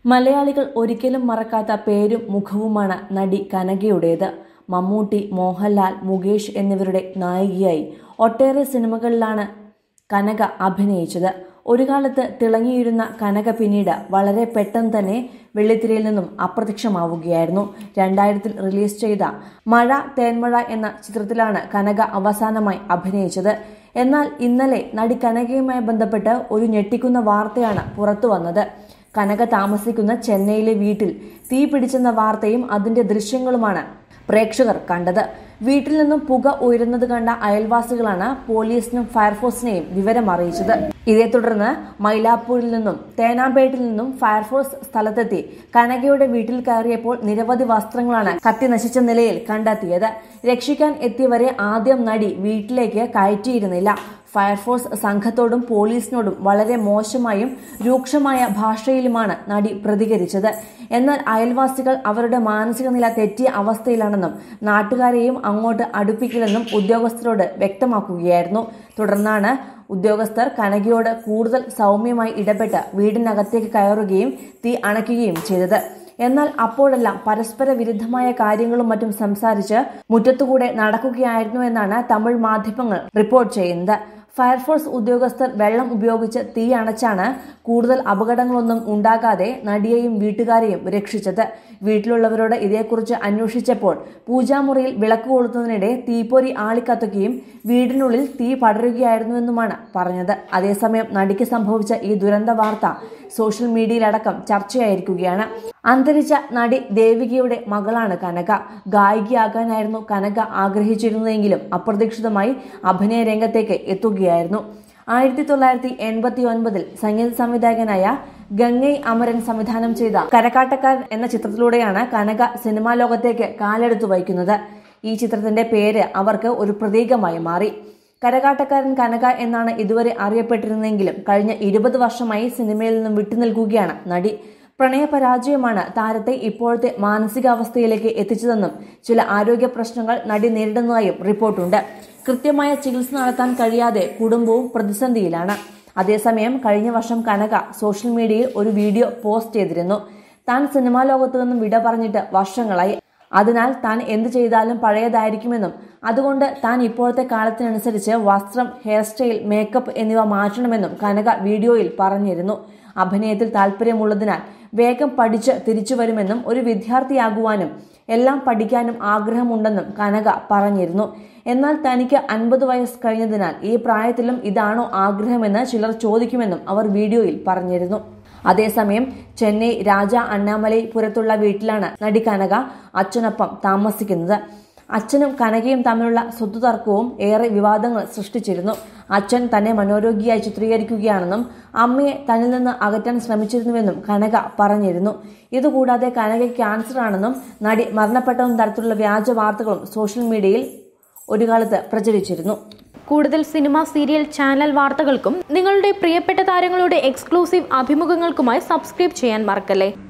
മലയാളികൾ ഒരിക്കലും മറക്കാത്ത പേരും മുഖവുമാണ് നടി കനകയുടേത് മമ്മൂട്ടി മോഹൻലാൽ മുകേഷ് എന്നിവരുടെ നായികയായി ഒട്ടേറെ സിനിമകളിലാണ് കനക അഭിനയിച്ചത് ഒരു കാലത്ത് തിളങ്ങിയിരുന്ന കനക പിന്നീട് വളരെ പെട്ടെന്ന് തന്നെ വെള്ളിത്തിരയിൽ നിന്നും അപ്രത്യക്ഷമാവുകയായിരുന്നു രണ്ടായിരത്തിൽ റിലീസ് ചെയ്ത മഴ തേന്മഴ എന്ന ചിത്രത്തിലാണ് കനക അവസാനമായി അഭിനയിച്ചത് എന്നാൽ ഇന്നലെ നടി കനകയുമായി ബന്ധപ്പെട്ട് ഒരു ഞെട്ടിക്കുന്ന വാർത്തയാണ് പുറത്തു വന്നത് കനക താമസിക്കുന്ന ചെന്നൈയിലെ വീട്ടിൽ തീ പിടിച്ചെന്ന വാർത്തയും അതിന്റെ ദൃശ്യങ്ങളുമാണ് പ്രേക്ഷകർ കണ്ടത് വീട്ടിൽ നിന്നും പുക ഉയരുന്നത് കണ്ട അയൽവാസികളാണ് പോലീസിനും ഫയർഫോഴ്സിനെയും വിവരം അറിയിച്ചത് ഇതേ തുടർന്ന് മൈലാപ്പൂരിൽ നിന്നും തേനാമ്പേട്ടിൽ നിന്നും ഫയർഫോഴ്സ് സ്ഥലത്തെത്തി കനകയുടെ വീട്ടിൽ കയറിയപ്പോൾ നിരവധി വസ്ത്രങ്ങളാണ് കത്തി നശിച്ച നിലയിൽ കണ്ടെത്തിയത് രക്ഷിക്കാൻ എത്തിയവരെ ആദ്യം നടി വീട്ടിലേക്ക് കയറ്റിയിരുന്നില്ല ഫയർഫോഴ്സ് സംഘത്തോടും പോലീസിനോടും വളരെ മോശമായും രൂക്ഷമായ ഭാഷയിലുമാണ് നടി പ്രതികരിച്ചത് എന്നാൽ അയൽവാസികൾ അവരുടെ മാനസിക നില തെറ്റിയ അവസ്ഥയിലാണെന്നും നാട്ടുകാരെയും അങ്ങോട്ട് അടുപ്പിക്കില്ലെന്നും ഉദ്യോഗസ്ഥരോട് വ്യക്തമാക്കുകയായിരുന്നു തുടർന്നാണ് ഉദ്യോഗസ്ഥർ കനകയോട് കൂടുതൽ സൗമ്യമായി ഇടപെട്ട് വീടിനകത്തേക്ക് കയറുകയും തീ അണയ്ക്കുകയും ചെയ്തത് എന്നാൽ അപ്പോഴെല്ലാം പരസ്പര വിരുദ്ധമായ കാര്യങ്ങളും മറ്റും സംസാരിച്ച് മുറ്റത്തുകൂടെ നടക്കുകയായിരുന്നു എന്നാണ് തമിഴ് മാധ്യമങ്ങൾ റിപ്പോർട്ട് ചെയ്യുന്നത് ഫയർഫോഴ്സ് ഉദ്യോഗസ്ഥർ വെള്ളം ഉപയോഗിച്ച് തീ അണച്ചാണ് കൂടുതൽ അപകടങ്ങളൊന്നും ഉണ്ടാകാതെ നടിയെയും വീട്ടുകാരെയും രക്ഷിച്ചത് വീട്ടിലുള്ളവരോട് ഇതേക്കുറിച്ച് അന്വേഷിച്ചപ്പോൾ പൂജാമുറിയിൽ വിളക്ക് കൊളുത്തുന്നതിനിടെ തീപ്പൊരി ആളിക്കത്തുകയും വീടിനുള്ളിൽ തീ പടരുകയായിരുന്നുവെന്നുമാണ് പറഞ്ഞത് അതേസമയം നടിക്ക് സംഭവിച്ച ഈ ദുരന്ത വാർത്ത സോഷ്യൽ മീഡിയയിലടക്കം ചർച്ചയായിരിക്കുകയാണ് അന്തരിച്ച നടി ദേവികയുടെ മകളാണ് കനക ഗായികയാകാനായിരുന്നു കനക ആഗ്രഹിച്ചിരുന്നതെങ്കിലും അപ്രതീക്ഷിതമായി അഭിനയ രംഗത്തേക്ക് എത്തുകയായിരുന്നു ആയിരത്തി തൊള്ളായിരത്തി എൺപത്തി ഒൻപതിൽ സംഗീത സംവിധായകനായ ഗംഗൈ അമരൻ സംവിധാനം ചെയ്ത കരക്കാട്ടക്കാരൻ എന്ന ചിത്രത്തിലൂടെയാണ് കനക സിനിമാ ലോകത്തേക്ക് കാലെടുത്തു വയ്ക്കുന്നത് ഈ ചിത്രത്തിന്റെ പേര് അവർക്ക് ഒരു പ്രതീകമായി മാറി കരകാട്ടക്കാരൻ കനക എന്നാണ് ഇതുവരെ അറിയപ്പെട്ടിരുന്നെങ്കിലും കഴിഞ്ഞ ഇരുപത് വർഷമായി സിനിമയിൽ നിന്നും വിട്ടുനിൽക്കുകയാണ് നടി പ്രണയപരാജയമാണ് താരത്തെ ഇപ്പോഴത്തെ മാനസികാവസ്ഥയിലേക്ക് എത്തിച്ചതെന്നും ചില ആരോഗ്യ പ്രശ്നങ്ങൾ നടി നേരിടുന്നതായും റിപ്പോർട്ടുണ്ട് കൃത്യമായ ചികിത്സ നടത്താൻ കഴിയാതെ കുടുംബവും പ്രതിസന്ധിയിലാണ് അതേസമയം കഴിഞ്ഞ വർഷം കനക സോഷ്യൽ മീഡിയയിൽ ഒരു വീഡിയോ പോസ്റ്റ് ചെയ്തിരുന്നു താൻ സിനിമാ ലോകത്തു നിന്നും വിട പറഞ്ഞിട്ട് വർഷങ്ങളായി അതിനാൽ താൻ എന്ത് ചെയ്താലും പഴയതായിരിക്കുമെന്നും അതുകൊണ്ട് താൻ ഇപ്പോഴത്തെ കാലത്തിനനുസരിച്ച് വസ്ത്രം ഹെയർ സ്റ്റൈൽ മേക്കപ്പ് എന്നിവ മാറ്റണമെന്നും കനക വീഡിയോയിൽ പറഞ്ഞിരുന്നു അഭിനയത്തിൽ താല്പര്യമുള്ളതിനാൽ വേഗം പഠിച്ച് തിരിച്ചു വരുമെന്നും ഒരു വിദ്യാർത്ഥിയാകുവാനും എല്ലാം പഠിക്കാനും ആഗ്രഹമുണ്ടെന്നും കനക പറഞ്ഞിരുന്നു എന്നാൽ തനിക്ക് അൻപത് വയസ്സ് കഴിഞ്ഞതിനാൽ ഈ പ്രായത്തിലും ഇതാണോ ആഗ്രഹമെന്ന് ചിലർ ചോദിക്കുമെന്നും അവർ വീഡിയോയിൽ പറഞ്ഞിരുന്നു അതേസമയം ചെന്നൈ രാജ അണ്ണാമലൈ പുരത്തുള്ള വീട്ടിലാണ് നടി കനക അച്ഛനൊപ്പം താമസിക്കുന്നത് അച്ഛനും കനകയും തമ്മിലുള്ള സ്വത്ത് തർക്കവും ഏറെ വിവാദങ്ങൾ സൃഷ്ടിച്ചിരുന്നു അച്ഛൻ തന്നെ മനോരോഗിയായി ചിത്രീകരിക്കുകയാണെന്നും അമ്മയെ തന്നിൽ നിന്ന് അകറ്റാൻ ശ്രമിച്ചിരുന്നുവെന്നും കനക പറഞ്ഞിരുന്നു ഇതുകൂടാതെ കനക ക്യാൻസർ ആണെന്നും നടി മരണപ്പെട്ടെന്നും തരത്തിലുള്ള വ്യാജ വാർത്തകളും സോഷ്യൽ മീഡിയയിൽ ഒരു കാലത്ത് പ്രചരിച്ചിരുന്നു കൂടുതൽ സിനിമ സീരിയൽ ചാനൽ വാർത്തകൾക്കും നിങ്ങളുടെ പ്രിയപ്പെട്ട താരങ്ങളുടെ എക്സ്ക്ലൂസീവ് അഭിമുഖങ്ങൾക്കുമായി സബ്സ്ക്രൈബ് ചെയ്യാൻ മറക്കല്ലേ